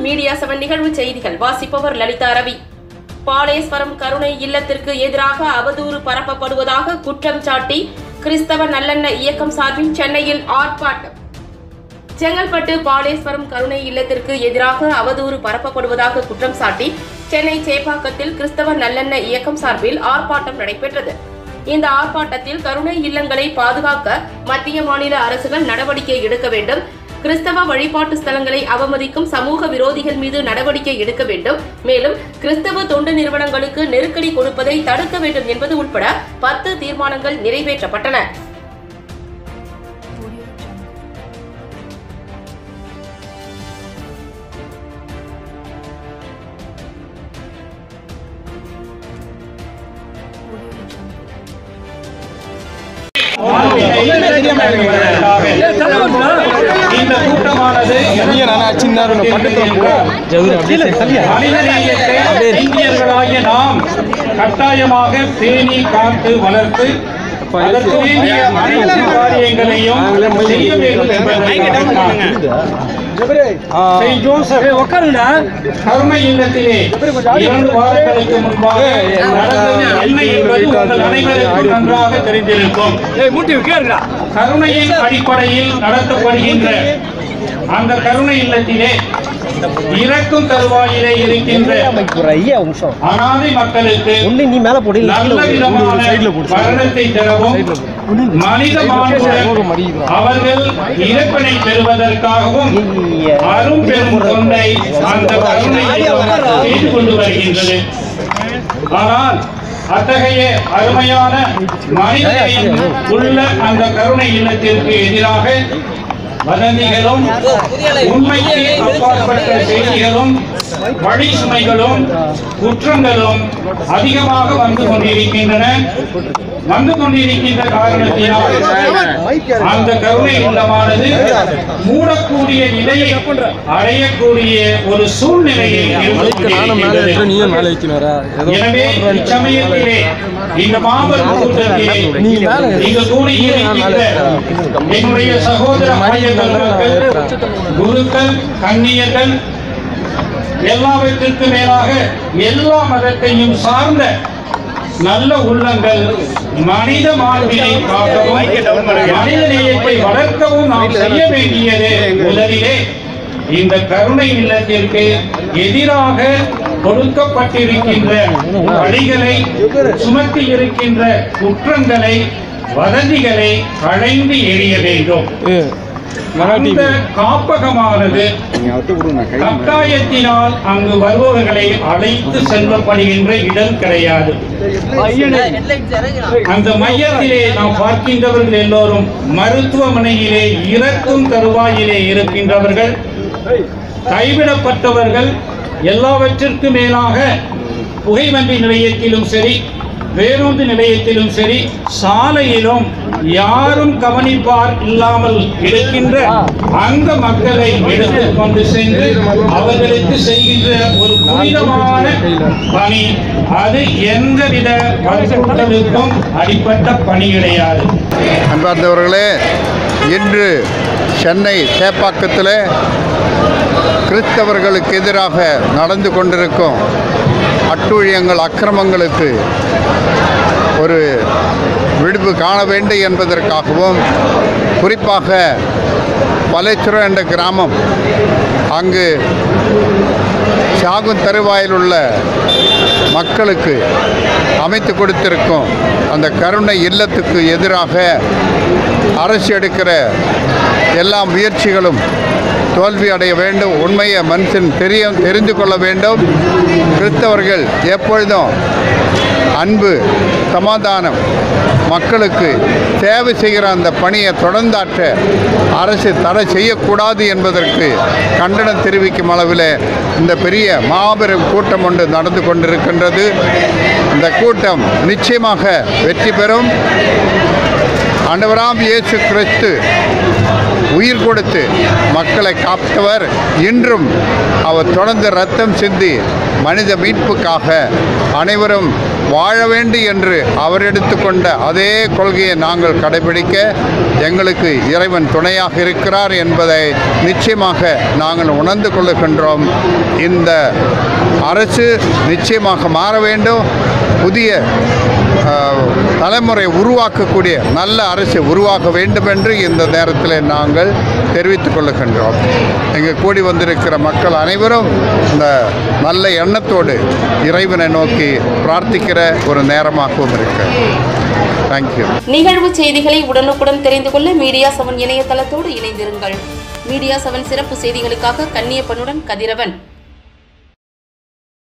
Media seven நிகழ்வு செய்திகள் வாசிப்பவர் லலிதா ரவி பாலேஸ்வரம் கருணை இல்லத்திற்கு எதிராக அவதூறு பரப்பப்படுவதாக குற்றம் சாட்டி கிறிஸ்தவ நல்லெண்ண இயக்கம் சார்பில் சென்னையில் ஆர்ப்பாட்டம் செங்கல்பட்டு பாலேஸ்வரம் கருணை இல்லத்திற்கு எதிராக அவதூறு பரப்பப்படுவதாக குற்றம் சாட்டி சென்னை சேப்பாக்கத்தில் கிறிஸ்தவ நல்லெண்ண இயக்கம் சார்பில் ஆர்ப்பாட்டம் நடைபெற்றது இந்த ஆர்ப்பாட்டத்தில் கருணை இல்லங்களை பாதுகாக்க மத்திய மாநில அரசுகள் நடவடிக்கை எடுக்க வேண்டும் கிறிஸ்தவ வழிபாட்டு ஸ்தலங்களை அவமதிக்கும் சமூக விரோதிகள் மீது நடவடிக்கை எடுக்க வேண்டும் மேலும் கிறிஸ்தவ தொண்டு நிறுவனங்களுக்கு நெருக்கடி கொடுப்பதை தடுக்க வேண்டும் என்பது உட்பட பத்து தீர்மானங்கள் நிறைவேற்றப்பட்டன இந்த கூட்டமானது மனிதநேயத்தை இந்தியர்களாகிய நாம் கட்டாயமாக பேணி காத்து வளர்த்து அதற்கு வேண்டிய அனைத்து காரியங்களையும் செய்ய வேண்டும் என்பதற்காக செயின்ட் ஜோசப் கருணை இல்லத்திலே இரண்டு வாரங்களுக்கு முன்பாக நடந்தது என்ன என்பது உங்கள் அனைவருக்கும் நன்றாக தெரிந்திருக்கும் கருணையின் அடிப்படையில் நடத்தப்படுகின்ற அந்த கருணை இல்லத்திலே இறக்கும் தருவாயிலே இருக்கின்ற ஒரு ஐயா நிமிஷம் அனாதை மக்களுக்கு ஒண்ணு நீ மேல போடு இல்ல நல்ல விதமான மரணத்தை தரவும் மனித மாண்புடன் அவர்கள் இறப்பினை பெறுவதற்காகவும் அரும் பெரும் தொண்டை அந்த கருணை இல்லம் செய்து கொண்டு வருகின்றது ஆனால் அத்தகைய அருமையான மனிதனையும் உள்ள அந்த கருணை இல்லத்திற்கு எதிராக வதந்திகளும் உண்மைக்கு அப்பாற்பட்ட செய்திகளும் வழி சுமைகளும் குற்றங்களும் அதிகமாக வந்து கொண்டிருக்கின்றன வந்து கொண்டிருக்கின்ற காரணத்தினால் அந்த கருணை இல்லமானது மூடக்கூடிய நிலையை அடையக்கூடிய ஒரு சூழ்நிலையை ஏற்படுத்தியிருக்கின்றது. எனவே இச்சமயத்திலே இந்த மாபெரும் கூட்டத்திலே இங்கு கூடியிருக்கின்ற என்னுடைய சகோதர மையங்கள் குருக்கள் கண்ணியர்கள் எல்லாவற்றிற்கு மேலாக எல்லா மதத்தையும் சார்ந்த நல்ல உள்ளங்கள் மனித மாண்பினை காக்கவும் மனித நேயத்தை வளர்க்கவும் நாம் செய்ய வேண்டியது முதலிலே இந்த கருணை இல்லத்திற்கு எதிராக கொடுக்கப்பட்டிருக்கின்ற வழிகளை சுமத்தி இருக்கின்ற குற்றங்களை வதந்திகளை களைந்து எறிய வேண்டும் அந்த காப்பகமானது கட்டாயத்தினால் அங்கு வருபவர்களை அழைத்து செல்லப்படுகின்ற இடம் கிடையாது அந்த மையத்திலே நாம் பார்க்கின்றவர்கள் எல்லோரும் மருத்துவமனையிலே இறக்கும் தருவாயிலே இருக்கின்றவர்கள் கைவிடப்பட்டவர்கள் எல்லாவற்றிற்கும் மேலாக புகைவண்டி நிலையத்திலும் சரி பேருந்து நிலையத்திலும் சரி சாலையிலும் யாரும் கவனிப்பார் இல்லாமல் இருக்கின்ற அந்த மக்களை எடுத்துக் கொண்டு சென்று அவர்களுக்கு செய்கின்ற ஒரு புனிதமான பணி அது எந்தவித வற்புறுத்தலுக்கும் அடிப்பட்ட பணி கிடையாது அன்பார்ந்தவர்களே இன்று சென்னை சேப்பாக்கத்தில் கிறிஸ்தவர்களுக்கு எதிராக நடந்து கொண்டிருக்கும் அட்டூழியங்கள் அக்கிரமங்களுக்கு ஒரு விடுப்பு காண வேண்டும் என்பதற்காகவும் குறிப்பாக பலேச்சுரம் என்ற கிராமம் அங்கு சாகும் தருவாயில் உள்ள மக்களுக்கு அமைத்து கொடுத்திருக்கும் அந்த கருணை இல்லத்துக்கு எதிராக அரசு எடுக்கிற எல்லா முயற்சிகளும் தோல்வி அடைய வேண்டும் உண்மையை மனுஷன் தெரிய தெரிந்து கொள்ள வேண்டும் கிறிஸ்தவர்கள் எப்பொழுதும் அன்பு சமாதானம் மக்களுக்கு சேவை செய்கிற அந்த பணியை தொடர்ந்தாற்ற அரசு தடை செய்யக்கூடாது என்பதற்கு கண்டனம் தெரிவிக்கும் அளவில் இந்த பெரிய மாபெரும் கூட்டம் ஒன்று நடந்து கொண்டிருக்கின்றது இந்த கூட்டம் நிச்சயமாக வெற்றி பெறும் ஆண்டவராம் இயேசு கிறிஸ்து உயிர் கொடுத்து மக்களை காத்தவர் இன்றும் அவர் தொடர்ந்து ரத்தம் சிந்தி மனித மீட்புக்காக அனைவரும் வாழ வேண்டும் என்று அவர் எடுத்துக்கொண்ட அதே கொள்கையை நாங்கள் கடைபிடிக்க எங்களுக்கு இறைவன் துணையாக இருக்கிறார் என்பதை நிச்சயமாக நாங்கள் உணர்ந்து கொள்ளுகின்றோம் இந்த அரசு நிச்சயமாக மாற வேண்டும் புதிய ஆஹ், தலைமுறை உருவாக்கக்கூடிய நல்ல அரசை உருவாக்க வேண்டும் என்று இந்த நேரத்தில் நாங்கள் தெரிவித்துக் கொள்ளுகின்றோம் இங்கு கூடி வந்திருக்கிற மக்கள் அனைவரும் இந்த நல்ல எண்ணத்தோடு இறைவனை நோக்கி பிரார்த்திக்கிற ஒரு நேரமாகவும் இருக்கு தேங்க்யூ நிகழ்வு செய்திகளை உடனுக்குடன் தெரிந்து கொள்ள மீடியா செவன் இணையதளத்தோடு இணைந்திருங்கள் மீடியா செவன் சிறப்பு செய்திகளுக்காக கன்னியப்பனுடன் கதிரவன்